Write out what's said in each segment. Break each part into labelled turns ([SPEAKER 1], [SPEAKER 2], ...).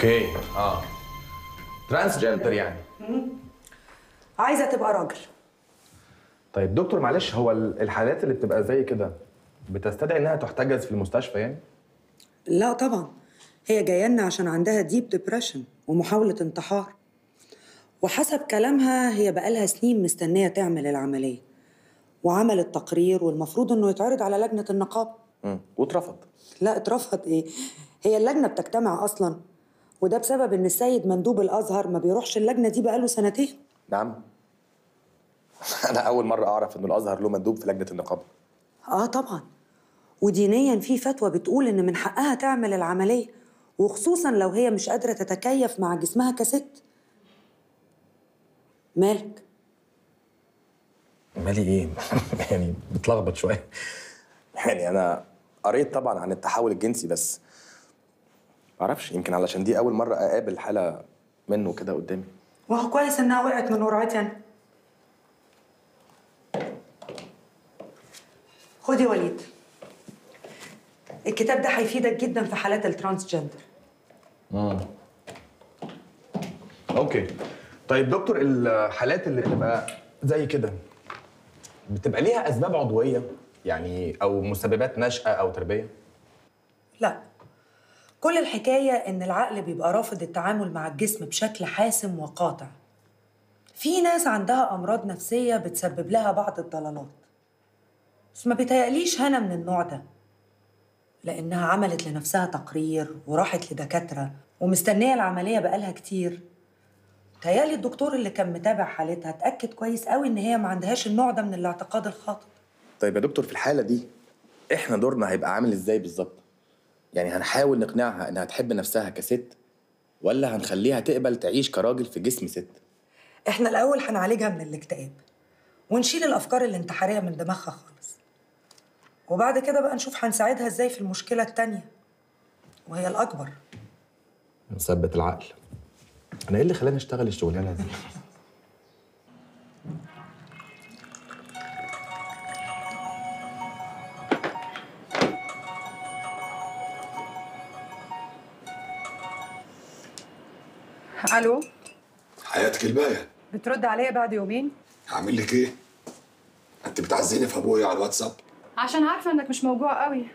[SPEAKER 1] اوكي اه ترانس جندر يعني
[SPEAKER 2] عايزه تبقى راجل
[SPEAKER 1] طيب دكتور معلش هو ال- الحالات اللي بتبقى زي كده بتستدعي انها تحتجز في المستشفى يعني
[SPEAKER 2] لا طبعا هي جايه لنا عشان عندها ديب ديبريشن ومحاوله انتحار وحسب كلامها هي بقالها سنين مستنيه تعمل العمليه وعملت تقرير والمفروض انه يتعرض على لجنه النقابه
[SPEAKER 1] امم واترفض
[SPEAKER 2] لا اترفض ايه هي اللجنه بتجتمع اصلا وده بسبب ان السيد مندوب الازهر ما بيروحش اللجنه دي بقاله سنتين
[SPEAKER 1] نعم انا اول مره اعرف انه الازهر له مندوب في لجنه النقابه
[SPEAKER 2] اه طبعا ودينيا في فتوى بتقول ان من حقها تعمل العمليه وخصوصا لو هي مش قادره تتكيف مع جسمها كست مالك
[SPEAKER 1] مالي ايه يعني بتلخبط شويه يعني انا قريت طبعا عن التحول الجنسي بس معرفش يمكن علشان دي اول مره اقابل حاله منه كده قدامي
[SPEAKER 2] وهو كويس انها وقعت من قرعتي انا خد يا وليد الكتاب ده هيفيدك جدا في حالات الترانس جندر
[SPEAKER 1] اوكي طيب دكتور الحالات اللي بتبقى زي كده بتبقى ليها اسباب عضويه يعني او مسببات نشأة او تربيه
[SPEAKER 2] لا كل الحكاية إن العقل بيبقى رافض التعامل مع الجسم بشكل حاسم وقاطع في ناس عندها أمراض نفسية بتسبب لها بعض الضلالات بس ما بيتهيأليش هنا من النوع ده لأنها عملت لنفسها تقرير وراحت لدكاترة ومستنية العملية بقالها كتير تهيألي الدكتور اللي كان متابع حالتها اتأكد كويس قوي إن هي ما عندهاش النوع ده من الاعتقاد الخاطئ
[SPEAKER 1] طيب يا دكتور في الحاله دي احنا دورنا هيبقى عامل ازاي بالظبط يعني هنحاول نقنعها انها تحب نفسها كست ولا هنخليها تقبل تعيش كراجل في جسم ست
[SPEAKER 2] احنا الاول هنعالجها من الاكتئاب ونشيل الافكار الانتحاريه من دماغها خالص وبعد كده بقى نشوف هنساعدها ازاي في المشكله التانية وهي الاكبر
[SPEAKER 1] نثبت العقل انا ايه اللي خلاني اشتغل الشغلانه دي
[SPEAKER 3] الو
[SPEAKER 4] حياتك الباقية
[SPEAKER 3] بترد عليا بعد يومين
[SPEAKER 4] هعمل لك ايه؟ انت بتعزيني في ابويا على الواتساب
[SPEAKER 3] عشان عارفه انك مش موجوع قوي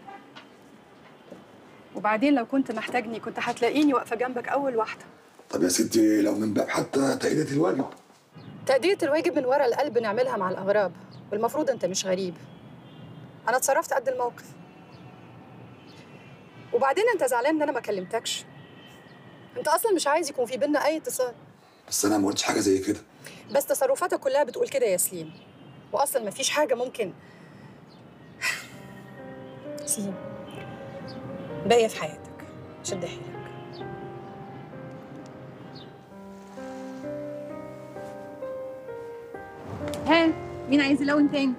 [SPEAKER 3] وبعدين لو كنت محتاجني كنت هتلاقيني واقفه جنبك اول واحده
[SPEAKER 4] طب يا ستي لو من باب حتى تأدية الواجب
[SPEAKER 3] تأدية الواجب من ورا القلب نعملها مع الأغراب والمفروض أنت مش غريب أنا اتصرفت قد الموقف وبعدين أنت زعلان إن أنا ما كلمتكش أنت أصلا مش عايز يكون في بينا أي اتصال
[SPEAKER 4] بس انا ما قلتش حاجة زي كده
[SPEAKER 3] بس تصرفاتك كلها بتقول كده يا سليم وأصلا مفيش حاجة ممكن سليم باقية في حياتك شد حيلك
[SPEAKER 5] ها مين عايز يلون تاني؟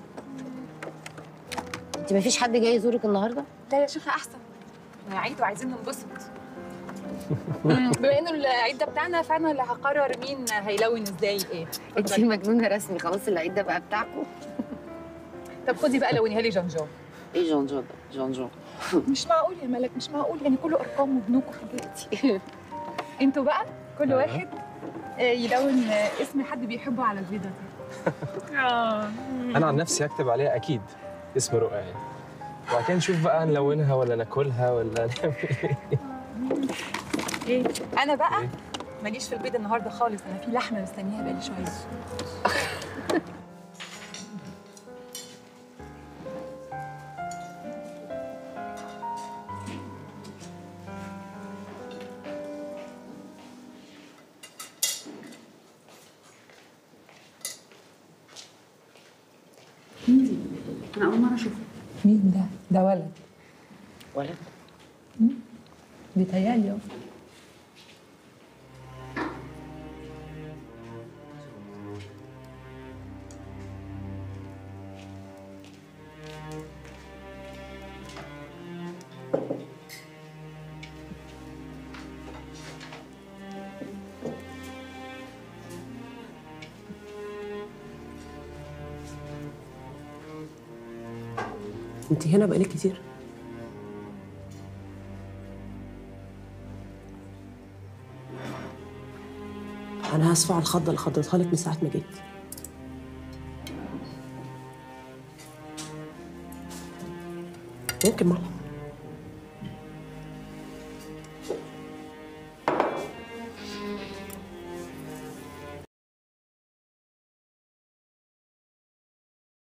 [SPEAKER 6] انت مفيش حد جاي يزورك النهارده؟
[SPEAKER 5] لا يا شيخة أحسن عيد وعايزين ننبسط مم، بما إنه العيد ده بتاعنا فأنا اللي هقرر مين هيلون إزاي إيه
[SPEAKER 6] انت مجنونه رسمي خلاص العيد ده بقى بتاعكم
[SPEAKER 5] طب خدي بقى لونيها لي جونجون
[SPEAKER 6] ايه جون جون ده؟ جون جون
[SPEAKER 5] مش معقول يا ملك مش معقول يعني كله أرقام وبنوك وحاجات انتوا بقى كل واحد آه، يلون آه، اسم حد بيحبه على البيضة دي اه
[SPEAKER 7] انا عن نفسي هكتب عليها اكيد اسم رؤى يعني وبعد كده نشوف بقى نلونها ولا ناكلها ولا نعمل ايه
[SPEAKER 5] ايه انا بقى ماليش في البيض النهارده خالص انا في لحمه مستنيها بقالي شويه
[SPEAKER 3] أنا أول مرة أشوفه
[SPEAKER 5] مين ده ده ولد
[SPEAKER 6] ولد
[SPEAKER 5] بيتهيألي اه
[SPEAKER 8] انت هنا بقالك كتير انا اسفه على الخضه اللي خضتها لك من ساعه ما جيت ممكن معلش